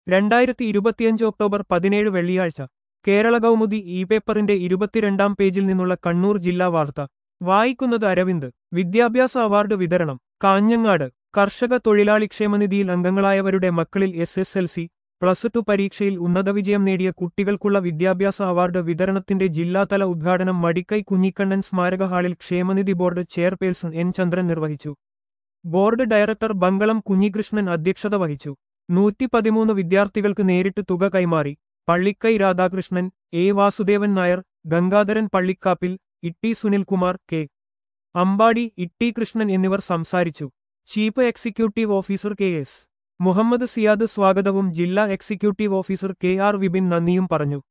രണ്ടായിരത്തി ഇരുപത്തിയഞ്ച് ഒക്ടോബർ പതിനേഴ് വെള്ളിയാഴ്ച കേരള കൗമുദി ഇ പേപ്പറിന്റെ ഇരുപത്തിരണ്ടാം പേജിൽ നിന്നുള്ള കണ്ണൂർ ജില്ലാ വാർത്ത വായിക്കുന്നത് അരവിന്ദ് വിദ്യാഭ്യാസ അവാർഡ് വിതരണം കാഞ്ഞങ്ങാട് കർഷക തൊഴിലാളി ക്ഷേമനിധിയിൽ അംഗങ്ങളായവരുടെ മക്കളിൽ S S L C plus two പരീക്ഷയിൽ ഉന്നത വിജയം നേടിയ കുട്ടികൾക്കുള്ള വിദ്യാഭ്യാസ അവാർഡ് വിതരണത്തിന്റെ ജില്ലാതല ഉദ്ഘാടനം മടിക്കൈ കുഞ്ഞിക്കണ്ണൻ സ്മാരക ഹാളിൽ ക്ഷേമനിധി ബോർഡ് ചെയർപേഴ്സൺ എൻ ചന്ദ്രൻ നിർവഹിച്ചു ബോർഡ് ഡയറക്ടർ ബങ്കളം കുഞ്ഞികൃഷ്ണൻ അധ്യക്ഷത വഹിച്ചു നൂറ്റി പതിമൂന്ന് വിദ്യാർത്ഥികൾക്ക് നേരിട്ട് തുക കൈമാറി പള്ളിക്കൈ രാധാകൃഷ്ണൻ എ വാസുദേവൻ നായർ ഗംഗാധരൻ പള്ളിക്കാപ്പിൽ ഇട്ടി സുനിൽകുമാർ കെ അമ്പാടി ഇട്ടി കൃഷ്ണൻ എന്നിവർ സംസാരിച്ചു chief executive officer K S Muhammad Siyad സ്വാഗതവും ജില്ലാ executive officer K R Vipin നന്ദിയും പറഞ്ഞു